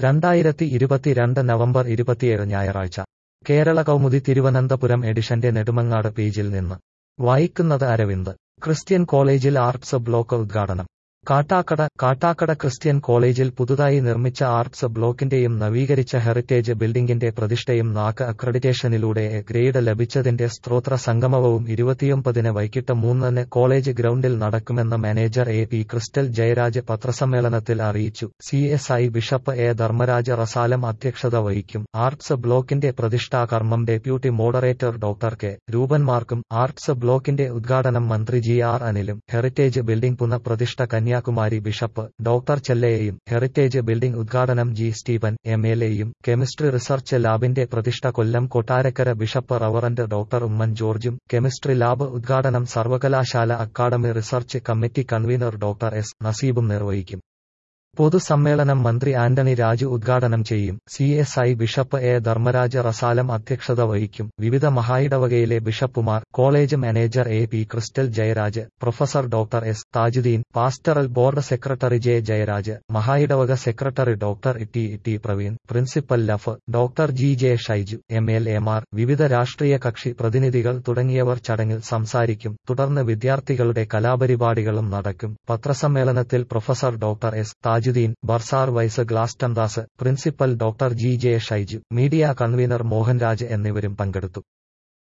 രണ്ടായിരത്തി ഇരുപത്തിരണ്ട് നവംബർ ഇരുപത്തിയേഴ് ഞായറാഴ്ച കേരള കൗമുദി തിരുവനന്തപുരം എഡിഷന്റെ നെടുമങ്ങാട് പേജിൽ നിന്ന് വായിക്കുന്നത് അരവിന്ദ് ക്രിസ്ത്യൻ കോളേജിൽ ആർട്സ് ബ്ലോക്ക് ഉദ്ഘാടനം കാട്ടാക്കട കാട്ടാക്കട ക്രിസ്ത്യൻ കോളേജിൽ പുതുതായി നിർമ്മിച്ച ആർട്സ് ബ്ലോക്കിന്റെയും നവീകരിച്ച ഹെറിറ്റേജ് ബിൽഡിംഗിന്റെ പ്രതിഷ്ഠയും നാക്ക് അക്രഡിറ്റേഷനിലൂടെ എ ഗ്രേഡ് ലഭിച്ചതിന്റെ സ്ത്രോത്ര സംഗമവും ഇരുപത്തിയൊമ്പതിന് വൈകിട്ട് മൂന്നിന് കോളേജ് ഗ്രൗണ്ടിൽ നടക്കുമെന്ന് manager A P Crystal Jayaraj പത്രസമ്മേളനത്തിൽ അറിയിച്ചു C S I bishop A Dharmaraja Rasalam അധ്യക്ഷത വഹിക്കും ആർട്സ് ബ്ലോക്കിന്റെ പ്രതിഷ്ഠാകർമ്മം ഡെപ്യൂട്ടി മോഡറേറ്റർ ഡോക്ടർ കെ രൂപൻമാർക്കും ആർട്സ് ബ്ലോക്കിന്റെ ഉദ്ഘാടനം മന്ത്രി ജി ആർ അനിലും ഹെറിറ്റേജ് ബിൽഡിംഗ് പുനഃപ്രതിഷ്ഠ കന്യാകുമാരി ബിഷപ്പ് ഡോക്ടർ ചെല്ലയെയും ഹെറിറ്റേജ് ബിൽഡിംഗ് ഉദ്ഘാടനം ജി സ്റ്റീഫൻ എം എൽ എയും കെമിസ്ട്രി റിസർച്ച് ലാബിന്റെ പ്രതിഷ്ഠ Kollam Kottarakkara bishop reverend doctor Oommen ജോർജും കെമിസ്ട്രി ലാബ് ഉദ്ഘാടനം സർവകലാശാല academy research committee convener doctor S നസീബും നിർവഹിക്കും പൊതുസമ്മേളനം മന്ത്രി ആന്റണി രാജു ഉദ്ഘാടനം ചെയ്യും C S I bishop A Dharmaraja Rasalam അധ്യക്ഷത വഹിക്കും വിവിധ മഹായിടവകയിലെ ബിഷപ്പുമാർ college manager A P Crystal Jayaraj professor doctor S Thajuddeen pastoral board secretary J Jayaraj മഹായിടവക secretary doctor T T Praveen principal ലഫ് doctor G J Shaiju M L എമാർ വിവിധ രാഷ്ട്രീയ കക്ഷി പ്രതിനിധികൾ തുടങ്ങിയവർ ചടങ്ങിൽ സംസാരിക്കും തുടർന്ന് വിദ്യാർത്ഥികളുടെ കലാപരിപാടികളും നടക്കും പത്രസമ്മേളനത്തിൽ professor doctor S Thajuddeen bursar vice Glastondas principal doctor G J Shaiju media convener Mohanraj എന്നിവരും പങ്കെടുത്തു